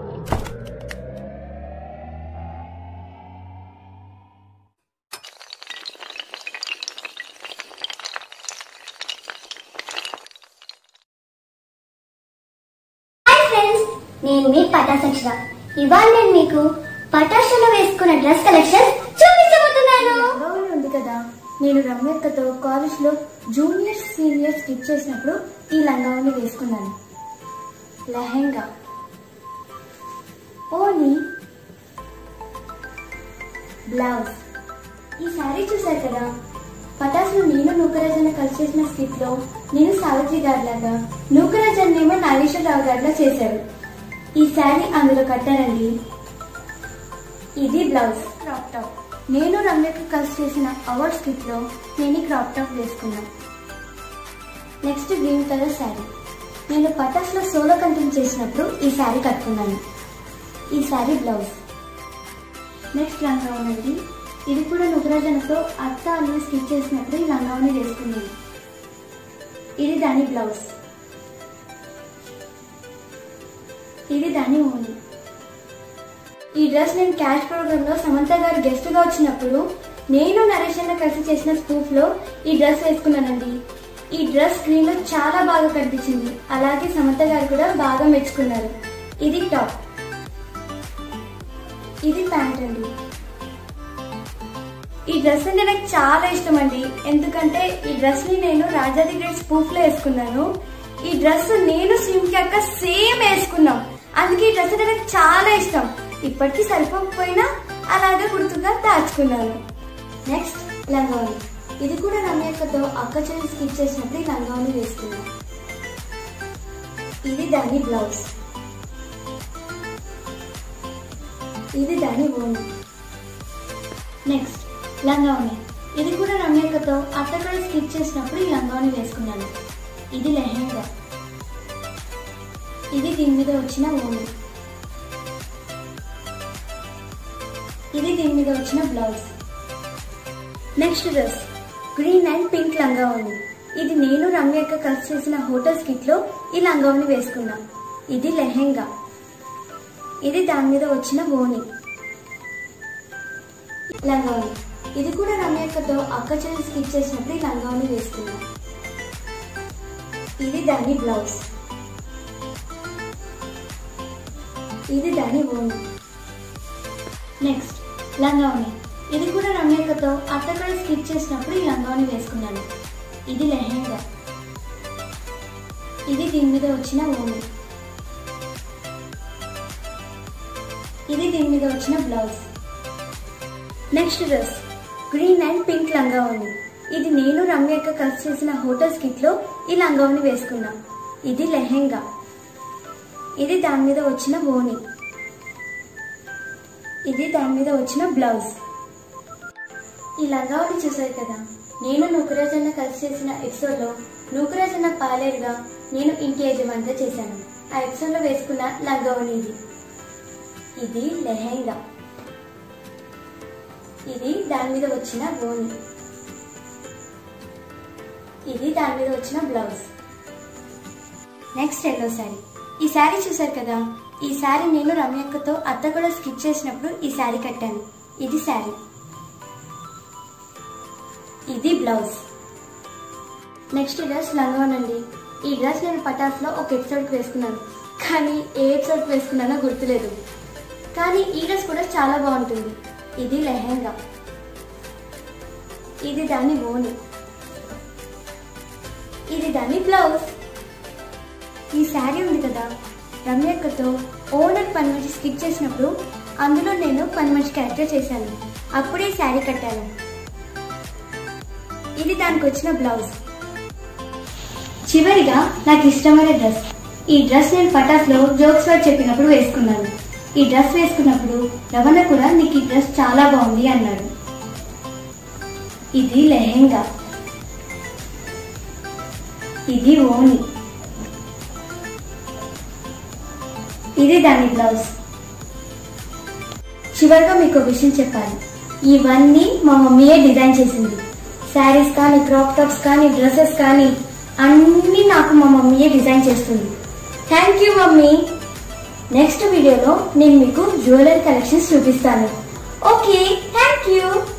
hi friends నేను మీ పటాస్ అక్షర ఇవాళ నేను మీకు పటాషలో వేసుకున్న డ్రెస్ కలెక్షన్ చూపించబోతున్నాను గౌరవం ఉంది కదా నేను రమ్యక్కతో కాలేజ్ లో జూనియర్ సీనియర్ స్కిప్ చేసినప్పుడు ఈ లంగావని వేసుకున్నాను లెహెంగా ఓని బ్లౌజ్ ఈ శారీ చూశారు కదా పటాసులో నేను నూకరాజన్న కలిసి చేసిన స్కిట్ లో నేను సావిత్రి గారి లాగా నూకరాజన్ ఏమో నాగేశ్వరరావు గారిలా చేశారు ఈ శారీ అందులో కట్టానండి ఇది బ్లౌజ్ క్రాప్ టాప్ నేను రమ్యకు కలిసి చేసిన అవార్డ్ స్కిట్ లో నేను ఈ క్రాప్ టాప్ వేసుకున్నాను నెక్స్ట్ గ్రీన్ కలర్ శారీ నేను పటాస్ లో సోలో కంటెంట్ చేసినప్పుడు ఈ శారీ కట్టుకున్నాను ఈ శారీ బ్లౌజ్ నెక్స్ట్ లంగావన్ అండి ఇది కూడా నుగరాజనతో అత్త అల్లు స్టిచ్ చేసినప్పుడు ఈ లంగావని వేసుకున్నాను ఇది దాని బ్లౌజ్ ఇది దాని ఓని ఈ డ్రెస్ నేను క్యాష్ ప్రోగ్రామ్ లో సమంత గారు గెస్ట్ గా వచ్చినప్పుడు నేను నరేష్ అన్న కలిసి చేసిన స్కూప్ లో ఈ డ్రెస్ వేసుకున్నానండి ఈ డ్రెస్ స్క్రీన్ లో చాలా బాగా కనిపించింది అలాగే సమంత గారు కూడా బాగా మెచ్చుకున్నారు ఇది టాప్ ఇది ప్యాంట్ అండి ఈ డ్రెస్ అంటే నాకు చాలా ఇష్టం అండి ఎందుకంటే ఈ డ్రెస్ ని నేను రాజాది గ్రేట్ స్పూఫ్ లో వేసుకున్నాను ఈ డ్రెస్ నేను స్విమ్కి అక్క సేమ్ వేసుకున్నాం అందుకే ఈ డ్రెస్ అంటే నాకు చాలా ఇష్టం ఇప్పటికీ సరిపోకపోయినా అలాగే గుర్తుగా దాచుకున్నాను నెక్స్ట్ లంగావని ఇది కూడా రమ్యక్కతో అక్క చెల్లి స్కిచ్ చేసినప్పుడు ఈ లంగావని వేసుకున్నాను ఇది దాని బ్లౌజ్ ఇది దాని ఓని నెక్స్ట్ లంగావని ఇది కూడా రమ్యక్కతో అత్తక్కడ స్కిచ్ చేసినప్పుడు ఈ లంగావని వేసుకున్నాను ఇది లెహెంగా ఇది దీని మీద వచ్చిన ఓని ఇది దీని మీద వచ్చిన blouse next dress green and pink లంగావని ఇది నేను రమ్యక్క కలిసి చేసిన హోటల్ స్కిట్ లో ఈ లంగావని వేసుకున్నా ఇది లెహెంగా ఇది దాని మీద వచ్చిన ఓని లంగావని ఇది కూడా రమ్యక్కతో అక్క చెల్లి స్కిచ్ చేసినప్పుడు ఈ లంగావని వేసుకున్నా ఇది దాని బ్లౌజ్ ఇది దాని ఓని నెక్స్ట్ లంగావని ఇది కూడా రమ్యక్కతో అత్తక్కడ స్కిచ్ చేసినప్పుడు ఈ లంగావని వేసుకున్నాను ఇది లెహెంగా ఇది దీని మీద వచ్చిన ఓని ఇది దీని మీద వచ్చిన blouse next dress green and pink లంగావని ఇది నేను రమ్యక్క కలిసి చేసిన హోటల్ స్కిట్ లో ఈ లంగావని వేసుకున్నా ఇది లెహెంగా ఇది దాని మీద వచ్చిన ఓని ఇది దాని మీద వచ్చిన బ్లౌజ్ ఈ లంగావని చూసారు కదా నేను నూకరాజన్న కలిసి చేసిన ఎపిసోడ్ లో నూకరాజన్న పాలేరుగా నేను ఇంటి యజమానిగా చేశాను ఆ ఎపిసోడ్ లో వేసుకున్న లంగావని ఇది ఇది లెహెంగా ఇది దాని మీద వచ్చిన ఓని ఇది దాని మీద వచ్చిన బ్లౌజ్ నెక్స్ట్ ఎల్లో శారీ ఈ శారీ చూసారు కదా ఈ శారీ నేను రమ్యక్కతో అత్త కూడా స్కిచ్ చేసినప్పుడు ఈ శారీ కట్టాను ఇది శారీ ఇది బ్లౌజ్ నెక్స్ట్ డ్రెస్ లంగవనండి ఈ డ్రెస్ నేను పటాస్లో ఒక ఎపిసోడ్కి వేసుకున్నాను కానీ ఏ ఎపిసోడ్కి వేసుకున్నానో గుర్తులేదు కానీ ఈ డ్రెస్ కూడా చాలా బాగుంటుంది ఇది లెహెంగా ఇది దాని ఓని ఇది దాని బ్లౌజ్ ఈ శారీ ఉంది కదా రమ్యక్కతో ఓనర్ పని మంచి స్కిచ్ చేసినప్పుడు అందులో నేను పని మంచి క్యారెక్టర్ చేశాను అప్పుడే శారీ కట్టాను ఇది దానికి వచ్చిన బ్లౌజ్ చివరిగా నాకు ఇష్టమైన డ్రెస్ ఈ డ్రెస్ నేను పటాస్లో జోక్స్ వర్డ్ చెప్పినప్పుడు వేసుకున్నాను ఈ డ్రెస్ వేసుకున్నప్పుడు రవణ కూడా నీకు ఈ డ్రెస్ చాలా బాగుంది అన్నాడు ఇది లెహెంగా ఇది ఓని ఇది దాని బ్లౌజ్ చివరిగా మీకు ఒక విషయం చెప్పాలి ఇవన్నీ మా మమ్మీయే డిజైన్ చేసింది శారీస్ కానీ క్రాప్ టాప్స్ కానీ డ్రెస్సెస్ కానీ అన్నీ నాకు మా మమ్మీయే డిజైన్ చేస్తుంది థ్యాంక్ యూ మమ్మీ నెక్స్ట్ వీడియోలో నేను మీకు జ్యువెలరీ కలెక్షన్స్ చూపిస్తాను ఓకే థ్యాంక్ యూ